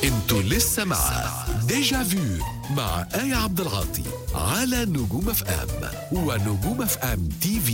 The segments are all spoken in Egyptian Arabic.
انتوا لسه مع ديجا فيو مع آية عبد العاطي على نجوم اف ام ونجوم اف ام تي في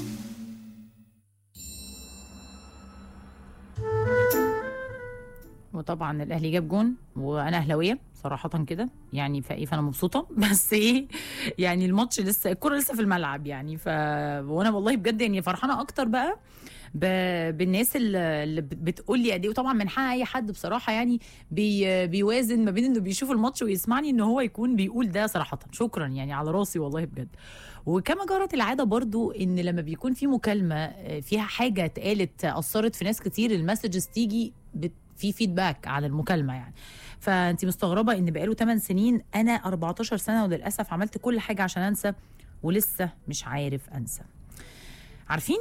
وطبعا الاهلي جاب جون وانا اهلاويه صراحه كده يعني فايه فانا مبسوطه بس ايه يعني الماتش لسه الكره لسه في الملعب يعني ف وانا والله بجد يعني فرحانه اكتر بقى ب... بالناس اللي اللي بت- بتقول لي قد ايه وطبعا من حق اي حد بصراحه يعني بي... بيوازن ما بين انه بيشوف الماتش ويسمعني ان هو يكون بيقول ده صراحه شكرا يعني على راسي والله بجد وكما جرت العاده برضو ان لما بيكون في مكالمه آه، فيها حاجه اتقالت اثرت في ناس كتير المسجز تيجي بت... في فيدباك على المكالمه يعني فانت مستغربه ان بقاله 8 سنين انا 14 سنه وللاسف عملت كل حاجه عشان انسى ولسه مش عارف انسى عارفين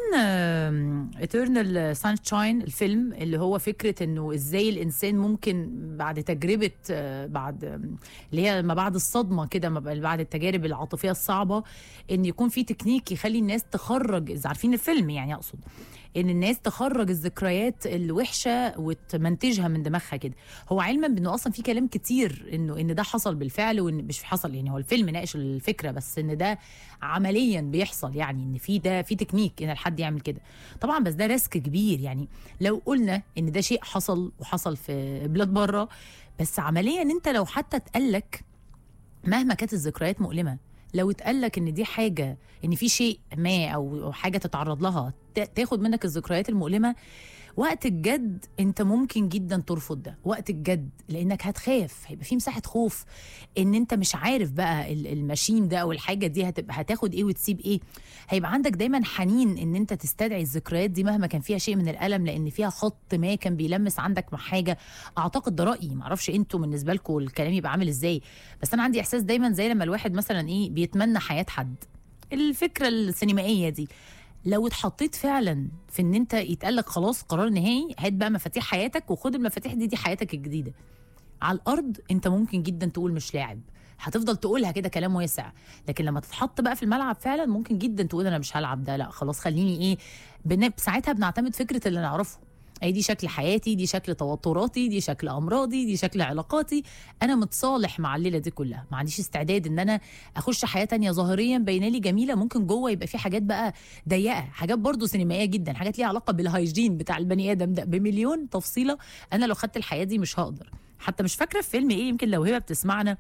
ايترنال سانشاين الفيلم اللي هو فكره انه ازاي الانسان ممكن بعد تجربه آه، بعد آم، اللي هي ما بعد الصدمه كده ما بقى- بعد التجارب العاطفيه الصعبه ان يكون في تكنيك يخلي الناس تخرج اذا عارفين الفيلم يعني اقصد ان الناس تخرج الذكريات الوحشه وتمنتجها من دماغها كده هو علما بانه اصلا في كلام كتير انه ان ده حصل بالفعل وان مش حصل يعني هو الفيلم ناقش الفكره بس ان ده عمليا بيحصل يعني ان في ده في تكنيك ان الحد يعمل كده طبعا بس ده ريسك كبير يعني لو قلنا ان ده شيء حصل وحصل في بلاد بره بس عمليا انت لو حتى اتقالك مهما كانت الذكريات مؤلمه لو اتقالك ان دي حاجه ان في شيء ما او أو حاجه تتعرض لها تا- تاخد منك الذكريات المؤلمه وقت الجد انت ممكن جدا ترفض ده وقت الجد لانك هتخاف هيبقى في مساحه خوف ان انت مش عارف بقى ال- الماشين ده او الحاجه دي هتبقى هتاخد ايه وتسيب ايه هيبقى عندك دايما حنين ان انت تستدعي الذكريات دي مهما كان فيها شيء من الالم لان فيها خط ما كان بيلمس عندك مع حاجه اعتقد ده رايي معرفش انتوا بالنسبه لكم الكلام يبقى عامل ازاي بس انا عندي احساس دايما زي لما الواحد مثلا ايه بيتمنى حياه حد الفكره السينمائيه دي لو اتحطيت فعلا في ان انت يتقال لك خلاص قرار نهائي هات بقى مفاتيح حياتك وخد المفاتيح دي دي حياتك الجديده على الارض انت ممكن جدا تقول مش لاعب هتفضل تقولها كده كلام واسع لكن لما تتحط بقى في الملعب فعلا ممكن جدا تقول انا مش هلعب ده لا خلاص خليني ايه بن... ساعتها بنعتمد فكره اللي نعرفه اي دي شكل حياتي دي شكل توتراتي دي شكل امراضي دي شكل علاقاتي انا متصالح مع الليله دي كلها ما عنديش استعداد ان انا اخش حياه تانية ظاهريا باينه لي جميله ممكن جوه يبقى في حاجات بقى ضيقه حاجات برضو سينمائيه جدا حاجات ليها علاقه بالهايجين بتاع البني ادم ده بمليون تفصيله انا لو خدت الحياه دي مش هقدر حتى مش فاكره في فيلم ايه يمكن لو هبه بتسمعنا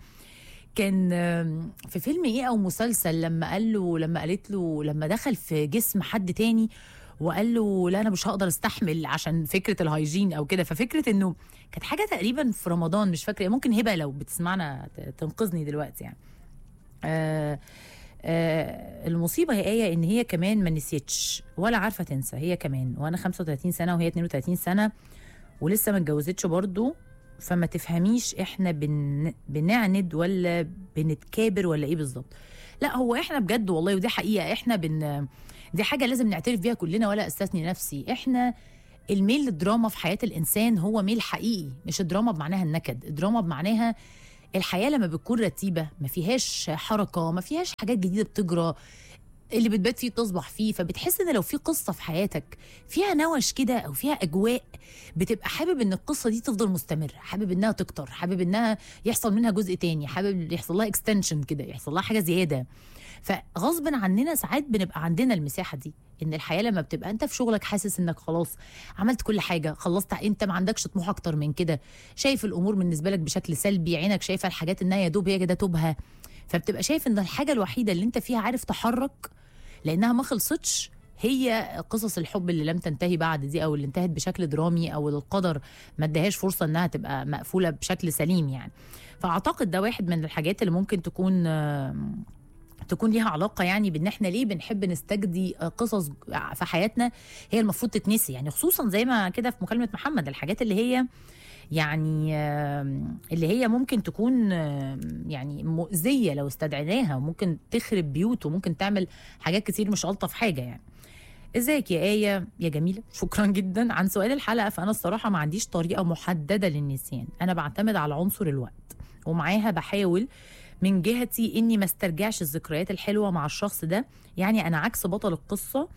كان آم، في فيلم ايه او مسلسل لما قال له لما قالت له لما دخل في جسم حد تاني وقال له لا انا مش هقدر استحمل عشان فكره الهايجين او كده ففكره انه كانت حاجه تقريبا في رمضان مش فاكره ممكن هبه لو بتسمعنا ت- تنقذني دلوقتي يعني آه آه المصيبه هي ايه ان هي كمان ما نسيتش ولا عارفه تنسى هي كمان وانا 35 سنه وهي 32 سنه ولسه ما اتجوزتش برضو فما تفهميش احنا بن... بنعند ولا بنتكابر ولا ايه بالظبط لا هو احنا بجد والله ودي حقيقه احنا بن دي حاجه لازم نعترف بيها كلنا ولا استثني نفسي احنا الميل للدراما في حياه الانسان هو ميل حقيقي مش الدراما بمعناها النكد الدراما بمعناها الحياه لما بتكون رتيبه ما فيهاش حركه ما فيهاش حاجات جديده بتجرى اللي بتبات فيه تصبح فيه فبتحس ان لو في قصه في حياتك فيها نوش كده او فيها اجواء بتبقى حابب ان القصه دي تفضل مستمره حابب انها تكتر حابب انها يحصل منها جزء تاني حابب يحصل لها اكستنشن كده يحصل لها حاجه زياده فغصب عننا ساعات بنبقى عندنا المساحه دي ان الحياه لما بتبقى انت في شغلك حاسس انك خلاص عملت كل حاجه خلصت انت ما عندكش طموح اكتر من كده شايف الامور بالنسبه لك بشكل سلبي عينك شايفه الحاجات انها يا دوب هي كده توبها فبتبقى شايف ان الحاجه الوحيده اللي انت فيها عارف تحرك لانها ما خلصتش هي قصص الحب اللي لم تنتهي بعد دي او اللي انتهت بشكل درامي او القدر ما اداهاش فرصه انها تبقى مقفوله بشكل سليم يعني فاعتقد ده واحد من الحاجات اللي ممكن تكون آم، تكون ليها علاقه يعني بان احنا ليه بنحب نستجدي آه، قصص في حياتنا هي المفروض تتنسي يعني خصوصا زي ما كده في مكالمه محمد الحاجات اللي هي يعني آم، اللي هي ممكن تكون آم، يعني مؤذيه لو استدعيناها وممكن تخرب بيوت وممكن تعمل حاجات كتير مش الطف حاجه يعني ازيك يا آية يا جميلة شكرا جدا عن سؤال الحلقة فأنا الصراحة ما عنديش طريقة محددة للنسيان أنا بعتمد على عنصر الوقت ومعاها بحاول من جهتي إني ما استرجعش الذكريات الحلوة مع الشخص ده يعني أنا عكس بطل القصة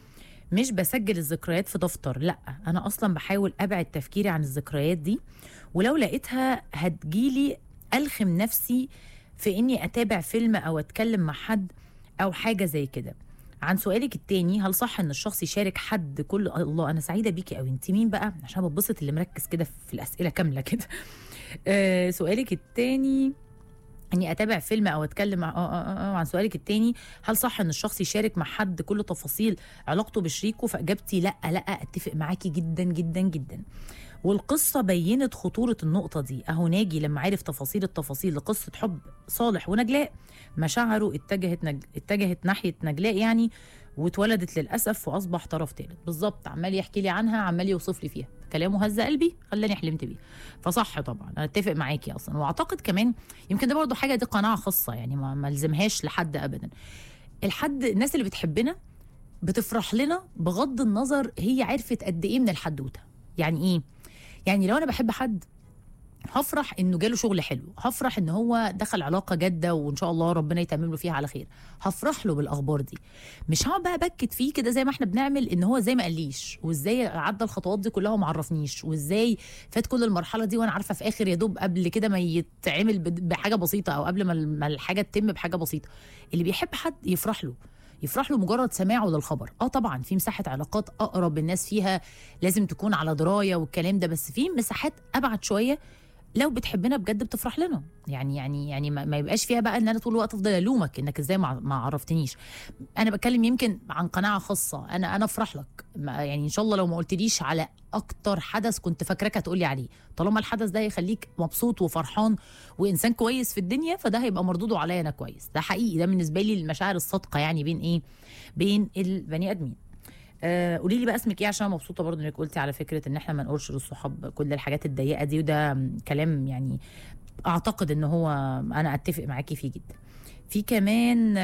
مش بسجل الذكريات في دفتر لا انا اصلا بحاول ابعد تفكيري عن الذكريات دي ولو لقيتها هتجيلي الخم نفسي في اني اتابع فيلم او اتكلم مع حد او حاجه زي كده عن سؤالك التاني هل صح ان الشخص يشارك حد كل الله انا سعيده بيكي قوي انت مين بقى عشان بتبسط اللي مركز كده في الاسئله كامله كده آه سؤالك التاني اني اتابع فيلم او اتكلم مع آه آه آه عن سؤالك التاني هل صح ان الشخص يشارك مع حد كل تفاصيل علاقته بشريكه فاجابتي لا لا اتفق معاكي جدا جدا جدا والقصة بينت خطورة النقطة دي أهو ناجي لما عرف تفاصيل التفاصيل لقصة حب صالح ونجلاء مشاعره اتجهت نج... اتجهت ناحية نجلاء يعني واتولدت للأسف وأصبح طرف ثالث بالظبط عمال يحكي لي عنها عمال يوصف لي فيها كلامه هز قلبي خلاني حلمت بيه فصح طبعا انا اتفق معاكي اصلا واعتقد كمان يمكن ده برضو حاجه دي قناعه خاصه يعني ما ملزمهاش لحد ابدا الحد الناس اللي بتحبنا بتفرح لنا بغض النظر هي عرفت قد ايه من الحدوته يعني ايه يعني لو انا بحب حد هفرح انه جاله شغل حلو هفرح ان هو دخل علاقه جاده وان شاء الله ربنا يتمم له فيها على خير هفرح له بالاخبار دي مش هقعد بقى بكت فيه كده زي ما احنا بنعمل ان هو ازاي ما قاليش وازاي عدى الخطوات دي كلها وما عرفنيش وازاي فات كل المرحله دي وانا عارفه في اخر يا دوب قبل كده ما يتعمل بحاجه بسيطه او قبل ما الحاجه تتم بحاجه بسيطه اللي بيحب حد يفرح له يفرح له مجرد سماعه للخبر اه طبعا في مساحه علاقات اقرب الناس فيها لازم تكون على درايه والكلام ده بس في مساحات ابعد شويه لو بتحبنا بجد بتفرح لنا يعني يعني يعني ما, ما يبقاش فيها بقى ان انا طول الوقت افضل الومك انك ازاي ما, ما عرفتنيش انا بتكلم يمكن عن قناعه خاصه انا انا افرح لك يعني ان شاء الله لو ما قلتليش على اكتر حدث كنت فاكراك هتقولي عليه طالما الحدث ده هيخليك مبسوط وفرحان وانسان كويس في الدنيا فده هيبقى مردوده عليا انا كويس ده حقيقي ده بالنسبه لي المشاعر الصادقه يعني بين ايه بين البني ادمين آه قولي لي بقى اسمك ايه عشان مبسوطه برضو انك قلتي على فكره ان احنا ما نقولش للصحاب كل الحاجات الضيقه دي وده كلام يعني اعتقد ان هو انا اتفق معاكي فيه جدا في كمان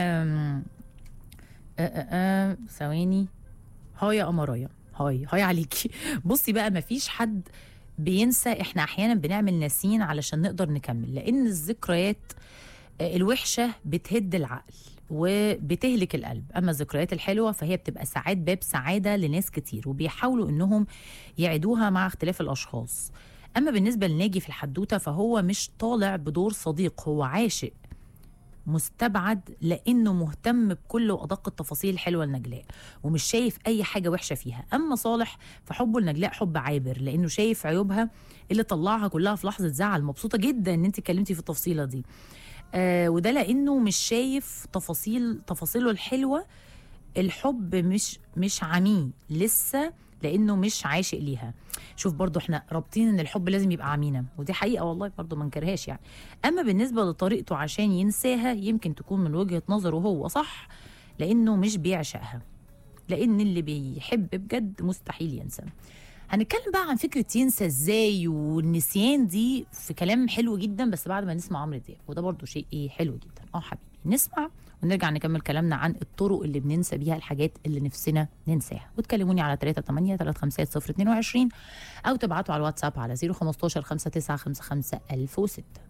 ثواني هاي يا قمرايا هاي هاي عليكي بصي بقى ما فيش حد بينسى احنا احيانا بنعمل ناسين علشان نقدر نكمل لان الذكريات الوحشه بتهد العقل وبتهلك القلب اما الذكريات الحلوه فهي بتبقى ساعات باب سعاده لناس كتير وبيحاولوا انهم يعيدوها مع اختلاف الاشخاص اما بالنسبه لناجي في الحدوته فهو مش طالع بدور صديق هو عاشق مستبعد لانه مهتم بكل وادق التفاصيل الحلوه لنجلاء ومش شايف اي حاجه وحشه فيها اما صالح فحبه لنجلاء حب عابر لانه شايف عيوبها اللي طلعها كلها في لحظه زعل مبسوطه جدا ان انت اتكلمتي في التفصيله دي آه وده لانه مش شايف تفاصيل تفاصيله الحلوه الحب مش مش عميه لسه لانه مش عاشق ليها شوف برضو احنا رابطين ان الحب لازم يبقى عمينا ودي حقيقه والله برضو ما نكرهاش يعني اما بالنسبه لطريقته عشان ينساها يمكن تكون من وجهه نظره هو صح لانه مش بيعشقها لان اللي بيحب بجد مستحيل ينسى هنتكلم بقى عن فكره ينسى ازاي والنسيان دي في كلام حلو جدا بس بعد ما نسمع عمرو دياب وده برضو شيء ايه حلو جدا اه حبيبي نسمع ونرجع نكمل كلامنا عن الطرق اللي بننسى بيها الحاجات اللي نفسنا ننساها وتكلموني على 38 350 022 او تبعتوا على الواتساب على 015 5955 1006